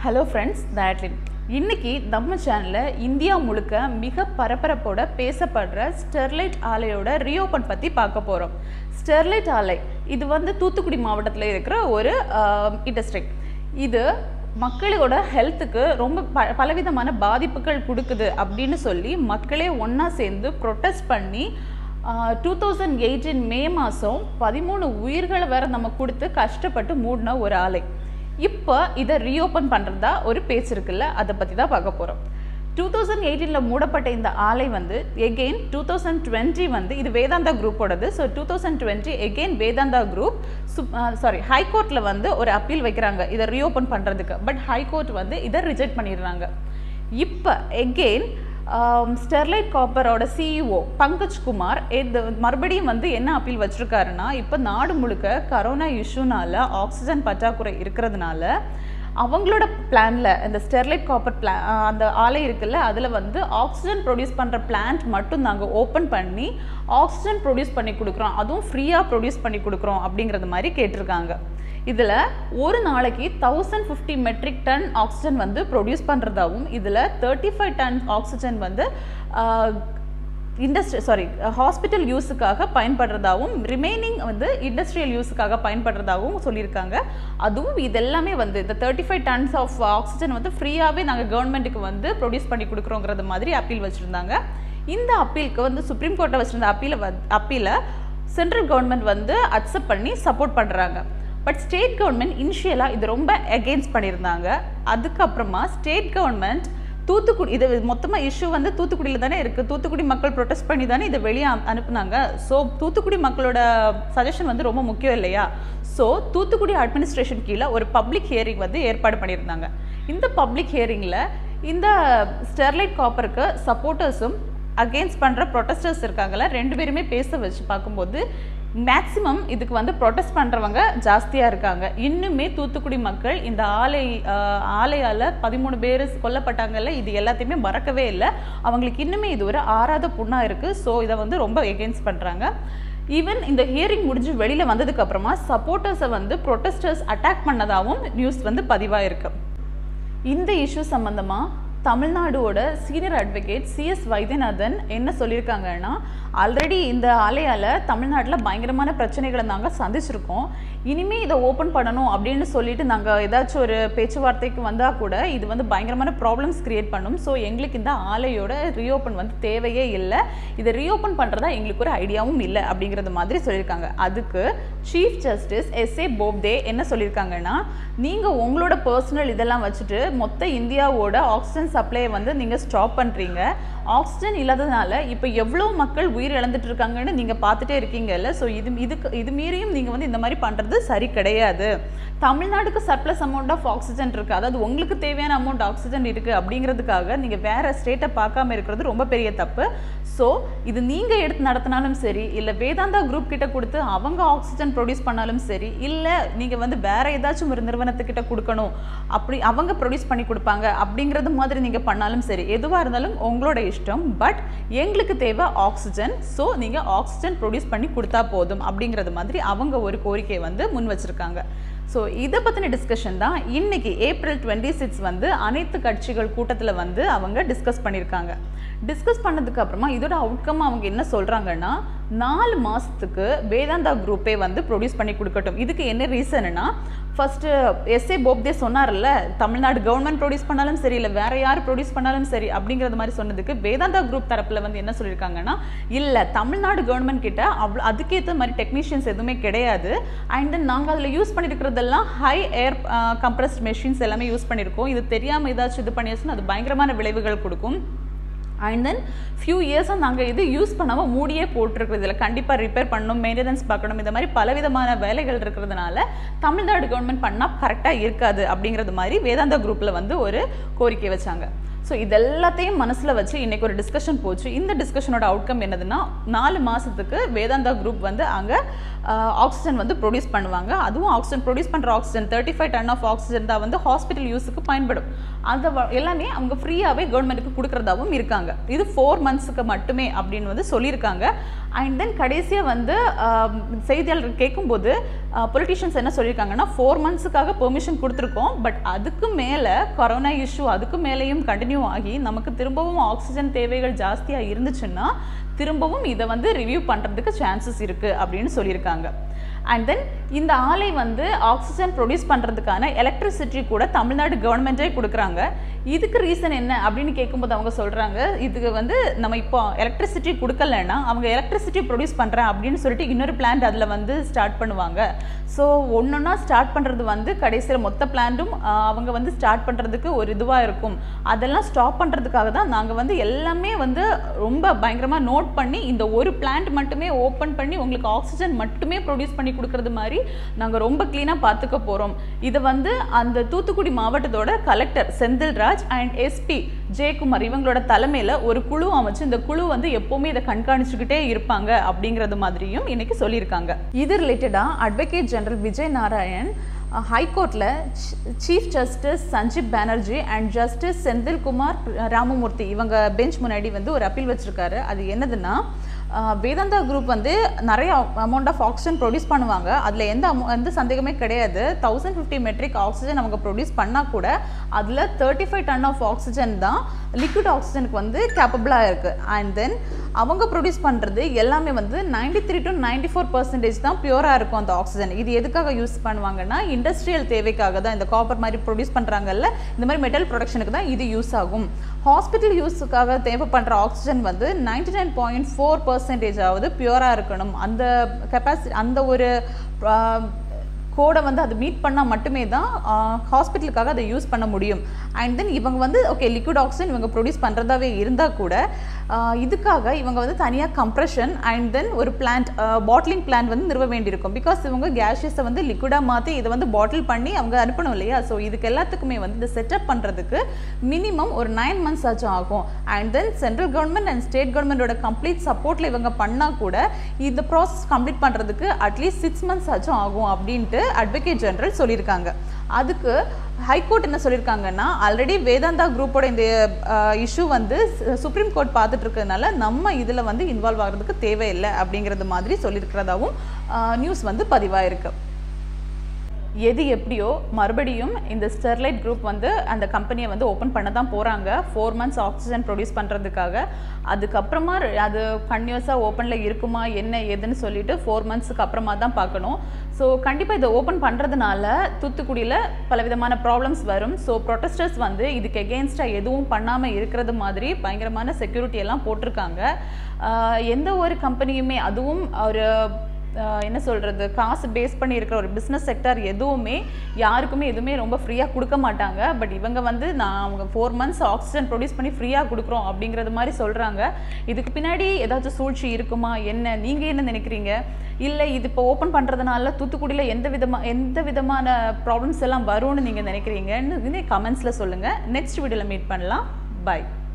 hello friends தேட்லின் இன்னைக்கு நம்ம சேனலில் இந்தியா முழுக்க மிக பரபரப்போட பேசப்படுற ஸ்டெர்லைட் ஆலையோட ரீஓப்பன் பற்றி பார்க்க போகிறோம் ஸ்டெர்லைட் ஆலை இது வந்து தூத்துக்குடி மாவட்டத்தில் இருக்கிற ஒரு இண்டஸ்ட்ரி இது மக்களோட ஹெல்த்துக்கு ரொம்ப ப பலவிதமான பாதிப்புகள் கொடுக்குது அப்படின்னு சொல்லி மக்களே ஒன்றா சேர்ந்து ப்ரொட்டஸ்ட் பண்ணி டூ தௌசண்ட் எயிட்டீன் மே மாதம் பதிமூணு உயிர்களை வேற நம்ம கொடுத்து கஷ்டப்பட்டு மூடின ஒரு ஆலை இப்போ இதை ரீஓப்பன் பண்ணுறதா ஒரு பேச்சு இருக்குல்ல அதை பற்றி தான் பார்க்க போகிறோம் டூ தௌசண்ட் எயிட்டீனில் மூடப்பட்ட இந்த ஆலை வந்து எகெயின் டூ தௌசண்ட் டுவெண்ட்டி வந்து இது வேதாந்தா குரூப்போடது so two thousand twenty again Vedanta group sorry ஹைகோர்ட்டில் வந்து ஒரு அப்பீல் வைக்கிறாங்க இதை ரீஓப்பன் பண்ணுறதுக்கு பட் ஹைகோர்ட் வந்து இதை ரிஜெக்ட் பண்ணிடுறாங்க இப்போ எகெயின் ஸ்டெர்லைட் காப்பரோட சிஇஓ பங்கஜ் குமார் இது மறுபடியும் வந்து என்ன அப்பீல் வச்சுருக்காருன்னா இப்போ நாடு முழுக்க கரோனா இஷ்யூனால ஆக்சிஜன் பற்றாக்குறை இருக்கிறதுனால அவங்களோட பிளான்ல இந்த ஸ்டெர்லைட் காப்பர் பிளா அந்த ஆலை இருக்குல்ல அதில் வந்து ஆக்சிஜன் ப்ரொடியூஸ் பண்ணுற பிளான்ட் மட்டும் நாங்கள் ஓப்பன் பண்ணி ஆக்சிஜன் ப்ரொடியூஸ் பண்ணி கொடுக்குறோம் அதுவும் ஃப்ரீயாக ப்ரொடியூஸ் பண்ணி கொடுக்குறோம் அப்படிங்கிறது மாதிரி கேட்டிருக்காங்க இதில் ஒரு நாளைக்கு thousand fifty metric ton oxygen வந்து ப்ரொடியூஸ் பண்ணுறதாகவும் இதில் தேர்ட்டி ஃபைவ் டன் ஆக்சிஜன் வந்து இண்டஸ்ட்ரி சாரி ஹாஸ்பிட்டல் யூஸுக்காக பயன்படுறதாகவும் ரிமைனிங் வந்து இண்டஸ்ட்ரியல் யூஸுக்காக பயன்படுறதாகவும் சொல்லியிருக்காங்க அதுவும் இது எல்லாமே வந்து இந்த thirty five tons of oxygen வந்து ஃப்ரீயாகவே நாங்கள் கவர்மெண்ட்டுக்கு வந்து ப்ரொடியூஸ் பண்ணி கொடுக்குறோங்கிறது மாதிரி அப்பீல் வச்சுருந்தாங்க இந்த அப்பீலுக்கு வந்து சுப்ரீம் கோர்ட்டை வச்சுருந்த அப்பீலை வ அப்பீலை சென்ட்ரல் கவர்மெண்ட் வந்து அக்செப்ட் பண்ணி சப்போர்ட் பண்ணுறாங்க பட் ஸ்டேட் கவர்மெண்ட் இனிஷியலாக இது ரொம்ப அகெயின்ஸ்ட் பண்ணியிருந்தாங்க அதுக்கப்புறமா ஸ்டேட் கவர்மெண்ட் தூத்துக்குடி இது மொத்தமாக இஷ்யூ வந்து தூத்துக்குடியில் தானே இருக்குது தூத்துக்குடி மக்கள் ப்ரொட்டஸ்ட் பண்ணி தானே இதை வெளியே அனுப்புனாங்க ஸோ தூத்துக்குடி மக்களோட சஜஷன் வந்து ரொம்ப முக்கியம் இல்லையா ஸோ தூத்துக்குடி அட்மினிஸ்ட்ரேஷன் கீழே ஒரு பப்ளிக் ஹியரிங் வந்து ஏற்பாடு பண்ணியிருந்தாங்க இந்த பப்ளிக் ஹியரிங்கில் இந்த ஸ்டெர்லைட் காப்பருக்கு சப்போர்ட்டர்ஸும் அகெயின்ஸ்ட் பண்ணுற ப்ரொட்டஸ்டர்ஸ் இருக்காங்கல்ல ரெண்டு பேருமே பேச வச்சு பார்க்கும்போது மேக்சிமம் இதுக்கு வந்து ப்ரொட்டஸ்ட் பண்ணுறவங்க ஜாஸ்தியாக இருக்காங்க இன்னுமே தூத்துக்குடி மக்கள் இந்த ஆலை ஆலையால் பதிமூணு பேர் கொல்லப்பட்டாங்கல்ல இது எல்லாத்தையுமே மறக்கவே இல்லை அவங்களுக்கு இன்னுமே இது ஒரு ஆறாத புண்ணாக இருக்குது ஸோ இதை வந்து ரொம்ப எகெயின்ஸ்ட் பண்ணுறாங்க ஈவன் இந்த ஹியரிங் முடிஞ்சு வெளியில் வந்ததுக்கு அப்புறமா சப்போர்ட்டர்ஸை வந்து ப்ரொட்டஸ்டர்ஸ் அட்டாக் பண்ணதாகவும் நியூஸ் வந்து பதிவாயிருக்கு இந்த இஷ்யூ சம்மந்தமாக தமிழ்நாடோட சீனியர் அட்வொகேட் சிஎஸ் வைத்தியநாதன் என்ன சொல்லியிருக்காங்கன்னா ஆல்ரெடி இந்த ஆலையால் தமிழ்நாட்டில் பயங்கரமான பிரச்சனைகளை நாங்கள் சந்திச்சிருக்கோம் இனிமேல் இதை ஓப்பன் பண்ணணும் அப்படின்னு சொல்லிட்டு நாங்கள் ஏதாச்சும் ஒரு பேச்சுவார்த்தைக்கு வந்தால் கூட இது வந்து பயங்கரமான ப்ராப்ளம்ஸ் கிரியேட் பண்ணும் ஸோ எங்களுக்கு இந்த ஆலையோட ரீஓப்பன் வந்து தேவையே இல்லை இதை ரீஓப்பன் பண்ணுறதா எங்களுக்கு ஒரு ஐடியாவும் இல்லை அப்படிங்கிறது மாதிரி சொல்லியிருக்காங்க அதுக்கு chief justice S A Bobde என்ன சொல்லியிருக்காங்கன்னா நீங்கள் உங்களோட பர்சனல் இதெல்லாம் வச்சுட்டு மொத்த இந்தியாவோட ஆக்சிஜன் சப்ளையை வந்து நீங்கள் ஸ்டாப் பண்ணுறீங்க ஆக்சிஜன் இல்லாததுனால இப்போ எவ்வளோ மக்கள் உயிர் இழந்துட்டு இருக்காங்கன்னு நீங்கள் பார்த்துட்டே இருக்கீங்கல்ல ஸோ இது இதுக்கு இது மீறியும் நீங்கள் வந்து இந்த மாதிரி பண்ணுறது சரி கிடையாது தமிழ்நாடுக்கு சர்ப்ளஸ் அமௌண்ட் ஆஃப் ஆக்சிஜன் இருக்குது அதாவது உங்களுக்கு தேவையான அமௌண்ட் ஆக்சிஜன் இருக்குது அப்படிங்கிறதுக்காக நீங்கள் வேறு ஸ்டேட்டை பார்க்காம இருக்கிறது ரொம்ப பெரிய தப்பு ஸோ இது நீங்கள் எடுத்து நடத்தினாலும் சரி இல்லை வேதாந்தா குரூப் கிட்ட கொடுத்து அவங்க ஆக்சிஜன் ப்ரொடியூஸ் பண்ணாலும் சரி இல்லை நீங்கள் வந்து வேற ஏதாச்சும் ஒரு நிறுவனத்துக்கிட்ட கொடுக்கணும் அப்படி அவங்க ப்ரொடியூஸ் பண்ணி கொடுப்பாங்க அப்படிங்கிறது மாதிரி நீங்கள் பண்ணாலும் சரி எதுவாக இருந்தாலும் உங்களோட இஷ்டம் பட் எங்களுக்கு தேவை ஆக்சிஜன் ஸோ நீங்கள் ஆக்சிஜன் ப்ரொடியூஸ் பண்ணி கொடுத்தா போதும் அப்படிங்கிறது மாதிரி அவங்க ஒரு கோரிக்கையை வந்து முன் வச்சுருக்காங்க ஸோ இதை பற்றின டிஸ்கஷன் தான் இன்னைக்கு ஏப்ரல் டுவெண்ட்டி சிக்ஸ் வந்து அனைத்து கட்சிகள் கூட்டத்தில் வந்து அவங்க டிஸ்கஸ் பண்ணியிருக்காங்க டிஸ்கஸ் பண்ணதுக்கு அப்புறமா இதோட அவுட்கம் அவங்க என்ன சொல்கிறாங்கன்னா நாலு மாதத்துக்கு வேதாந்தா குரூப்பே வந்து ப்ரொடியூஸ் பண்ணி கொடுக்கட்டும் இதுக்கு என்ன ரீசன்னா ஃபஸ்ட்டு எஸ்ஏ போப்தே சொன்னார்ல தமிழ்நாடு கவர்மெண்ட் ப்ரொடியூஸ் பண்ணாலும் சரி இல்லை வேற யார் ப்ரொடியூஸ் பண்ணாலும் சரி அப்படிங்கிறது மாதிரி சொன்னதுக்கு வேதாந்தா குரூப் தரப்பில் வந்து என்ன சொல்லியிருக்காங்கன்னா இல்லை தமிழ்நாடு கவர்மெண்ட் கிட்ட அவ்வளோ அதுக்கேற்ற மாதிரி டெக்னீஷியன்ஸ் எதுவுமே கிடையாது அண்ட் தென் நாங்கள் அதில் யூஸ் பண்ணியிருக்கிறதெல்லாம் ஹை ஏர் கம்ப்ரஸ்ட் மெஷின்ஸ் எல்லாமே யூஸ் பண்ணியிருக்கோம் இது தெரியாமல் ஏதாச்சும் இது பண்ணியாச்சுன்னா அது பயங்கரமான விளைவுகள் கொடுக்கும் அண்ட் தென் ஃபியூ இயர்ஸாக நாங்கள் இது யூஸ் பண்ணாமல் மூடியே போட்டிருக்குறது இதில் கண்டிப்பாக ரிப்பேர் பண்ணணும் மெயின்டெனன்ஸ் பார்க்கணும் இந்த மாதிரி பலவிதமான வேலைகள் இருக்கிறதுனால தமிழ்நாடு கவர்மெண்ட் பண்ணால் கரெக்டாக இருக்காது அப்படிங்கிறது மாதிரி வேதாந்தா குரூப்பில் வந்து ஒரு கோரிக்கை வச்சாங்க ஸோ இது எல்லாத்தையும் மனசில் வச்சு இன்னைக்கு ஒரு டிஸ்கஷன் போச்சு இந்த டிஸ்கஷனோட அவுட்கம் என்னதுன்னா நாலு மாதத்துக்கு வேதாந்தா குரூப் வந்து அங்கே ஆக்சிஜன் வந்து ப்ரொடியூஸ் பண்ணுவாங்க அதுவும் ஆக்சிஜன் ப்ரொடியூஸ் பண்ணுற oxygen thirty five ton of oxygen தான் வந்து ஹாஸ்பிட்டல் யூஸுக்கு பயன்படும் அந்த வ- எல்லாமே அவங்க ஃப்ரீயாகவே கவர்மெண்ட்டுக்கு கொடுக்குறதாவும் இருக்காங்க இது ஃபோர் மந்த்ஸுக்கு மட்டுமே அப்படின்னு வந்து சொல்லியிருக்காங்க அண்ட் தென் கடைசியாக வந்து ஆம், செய்தியாளர்கள் கேட்கும்போது பொலிட்டிஷியன்ஸ் என்ன சொல்லியிருக்காங்கன்னா ஃபோர் மந்த்ஸுக்காக பெர்மிஷன் கொடுத்துருக்கோம் பட் அதுக்கு மேலே கொரோனா இஷ்யூ அதுக்கு மேலேயும் கண்டினியூ ஆகி நமக்கு திரும்பவும் ஆக்சிஜன் தேவைகள் ஜாஸ்தியாக இருந்துச்சுன்னா திரும்பவும் இதை வந்து ரிவ்யூ பண்ணுறதுக்கு சான்சஸ் இருக்குது அப்படின்னு சொல்லியிருக்காங்க அண்ட் தென் இந்த ஆலை வந்து ஆக்சிஜன் ப்ரொடியூஸ் பண்ணுறதுக்கான எலக்ட்ரிசிட்டி கூட தமிழ்நாடு கவர்மெண்ட்டே கொடுக்குறாங்க இதுக்கு ரீசன் என்ன அப்படின்னு கேட்கும்போது அவங்க சொல்கிறாங்க இதுக்கு வந்து நம்ம இப்போ எலக்ட்ரிசிட்டி கொடுக்கலன்னா அவங்க எலக்ட்ரிசிட்டி ப்ரொடியூஸ் பண்ணுறேன் அப்படின்னு சொல்லிட்டு இன்னொரு பிளான்ட் அதில் வந்து ஸ்டார்ட் பண்ணுவாங்க ஸோ ஒன்றொன்னா ஸ்டார்ட் பண்ணுறது வந்து கடைசியில் மொத்த பிளான்ட்டும் அவங்க வந்து ஸ்டார்ட் பண்ணுறதுக்கு ஒரு இதுவாக இருக்கும் அதெல்லாம் ஸ்டாப் பண்ணுறதுக்காக தான் நாங்கள் வந்து எல்லாமே வந்து ரொம்ப பயங்கரமாக நோட் பண்ணி இந்த ஒரு பிளான்ட் மட்டுமே ஓப்பன் பண்ணி உங்களுக்கு ஆக்சிஜன் மட்டுமே ப்ரொடியூஸ் பண்ணி கொடுக்கறது மாதிரி நாங்கள் ரொம்ப க்ளீனாக பார்த்துக்க போகிறோம் இதை வந்து அந்த தூத்துக்குடி மாவட்டத்தோட collector Senthilraj and SP Jayakumar இவங்களோட தலைமையில் ஒரு குழு அமைச்சு இந்த குழு வந்து எப்போவுமே இதை கண்காணிச்சுக்கிட்டே இருப்பாங்க அப்படிங்கிறது மாதிரியும் இன்னைக்கு சொல்லியிருக்காங்க இது ரிலேட்டடாக அட்வொகேட் ஜெனரல் விஜய் நாராயண் ஹைகோர்ட்டில் chief justice Sanjib Banerjee and justice Senthilkumar Ramamurthy இவங்க பெஞ்ச் முன்னாடி வந்து ஒரு அப்பீல் வச்சிருக்காரு அது என்னதுன்னா அஹ், வேதாந்தா குரூப் வந்து நிறைய அமௌண்ட் ஆஃப் ஆக்சிஜன் ப்ரொடியூஸ் பண்ணுவாங்க அதில் எந்த amou- எந்த சந்தேகமே கிடையாது தௌசண்ட் ஃபிஃப்டி மெட்ரிக் ஆக்சிஜன் அவங்க ப்ரொடியூஸ் பண்ணால் கூட அதில் thirty five ton of oxygen தான் லிக்விட் ஆக்சிஜனுக்கு வந்து கேப்பபிளாக இருக்குது அண்ட் தென் அவங்க ப்ரொடியூஸ் பண்ணுறது எல்லாமே வந்து ninety three to ninety four percentage தான் பியூராக இருக்கும் அந்த ஆக்சிஜன் இது எதுக்காக யூஸ் பண்ணுவாங்கன்னா இண்டஸ்ட்ரியல் தேவைக்காக தான் இந்த காப்பர் மாதிரி ப்ரொடியூஸ் பண்ணுறாங்கல்ல இந்த மாதிரி மெட்டல் ப்ரொடக்ஷனுக்கு தான் இது யூஸ் ஆகும் ஹாஸ்பிட்டல் யூஸுக்காக தேவைப்படுற ஆக்சிஜன் வந்து நைன்டி நைன் பாயிண்ட் ஃபோர் பர்சன்டேஜாவது பியூராக இருக்கணும் அந்த கெப்பாசிட்டி அந்த ஒரு கோடை வந்து அது மீட் பண்ணால் மட்டுமே தான் ஹாஸ்பிட்டலுக்காக அதை யூஸ் பண்ண முடியும் அண்ட் தென் இவங்க வந்து ஓகே லிக்விட் ஆக்சிஜன் இவங்க ப்ரொடியூஸ் பண்ணுறதாவே இருந்தால் கூட ஆஹ் இதுக்காக இவங்க வந்து தனியாக கம்ப்ரெஷன் அண்ட் தென் ஒரு பிளான்ட் பாட்டிலிங் பிளான்ட் வந்து நிறுவ வேண்டியிருக்கும் பிகாஸ் இவங்க கேஷியஸை வந்து லிக்விடாக மாற்றி இதை வந்து பாட்டில் பண்ணி அவங்க அனுப்பணும் இல்லையா ஸோ இதுக்கு எல்லாத்துக்குமே வந்து இந்த செட்டப் பண்ணுறதுக்கு மினிமம் ஒரு நைன் மந்த்ஸ் ஆச்சும் ஆகும் and then central government and state கவர்மெண்டோட கம்ப்ளீட் சப்போர்ட்டில் இவங்க பண்ணால் கூட இந்த ப்ராசஸ் கம்ப்ளீட் பண்ணுறதுக்கு அட்லீஸ்ட் சிக்ஸ் மந்த்ஸ் ஆச்சும் ஆகும் அப்படின்ட்டு அட்வொகேட் ஜெனரல் சொல்லியிருக்காங்க அதுக்கு ஹைகோர்ட் என்ன சொல்லியிருக்காங்கன்னா ஆல்ரெடி வேதாந்தா குரூப்போட இந்த இஷ்யூ வந்து சுப்ரீம் கோர்ட் பார்த்துட்டு இருக்கிறதுனால நம்ம இதில் வந்து இன்வால்வ் ஆகிறதுக்கு தேவையில்லை அப்படிங்கிறது மாதிரி சொல்லியிருக்கிறதாவும் நியூஸ் வந்து பதிவாயிருக்கு எது எப்படியோ மறுபடியும் இந்த ஸ்டெர்லைட் குரூப் வந்து அந்த கம்பெனியை வந்து ஓப்பன் பண்ண தான் போகிறாங்க ஃபோர் மந்த்ஸ் ஆக்சிஜன் ப்ரொடியூஸ் பண்ணுறதுக்காக அதுக்கப்புறமா ர- அது கன்யூஸாக ஓப்பனில் இருக்குமா என்ன ஏதுன்னு சொல்லிட்டு ஃபோர் மந்த்ஸுக்கு அப்புறமா தான் பார்க்கணும் ஸோ கண்டிப்பாக இதை ஓப்பன் பண்ணுறதுனால தூத்துக்குடியில் பலவிதமான ப்ராப்ளம்ஸ் வரும் ஸோ ப்ரொட்டஸ்டர்ஸ் வந்து இதுக்கு எகெயின்ஸ்டாக எதுவும் பண்ணாமல் இருக்கிறது மாதிரி பயங்கரமான செக்யூரிட்டி எல்லாம் போட்டிருக்காங்க ஆஹ் எந்த ஒரு கம்பெனியுமே அதுவும் ஒரு ஆஹ் என்ன சொல்கிறது காசு பேஸ் பண்ணி இருக்கிற ஒரு பிஸ்னஸ் செக்டர் எதுவுமே யாருக்குமே எதுவுமே ரொம்ப ஃப்ரீயாக கொடுக்க மாட்டாங்க பட் இவங்க வந்து நான் அவங்க ஃபோர் மந்த்ஸ் ஆக்சிஜன் ப்ரொடியூஸ் பண்ணி ஃப்ரீயாக கொடுக்குறோம் அப்படிங்கிறது மாதிரி சொல்கிறாங்க இதுக்கு பின்னாடி ஏதாச்சும் சூழ்ச்சி இருக்குமா என்ன நீங்கள் என்ன நினைக்கிறீங்க இல்லை இது இப்போ ஓப்பன் பண்ணுறதுனால தூத்துக்குடியில் எந்த விதமாக எந்த விதமான ப்ராப்ளம்ஸ் எல்லாம் வரும்னு நீங்கள் நினைக்கிறீங்கன்னு கமெண்ட்ஸில் சொல்லுங்கள் நெக்ஸ்ட் வீடியோவில் மீட் பண்ணலாம் பை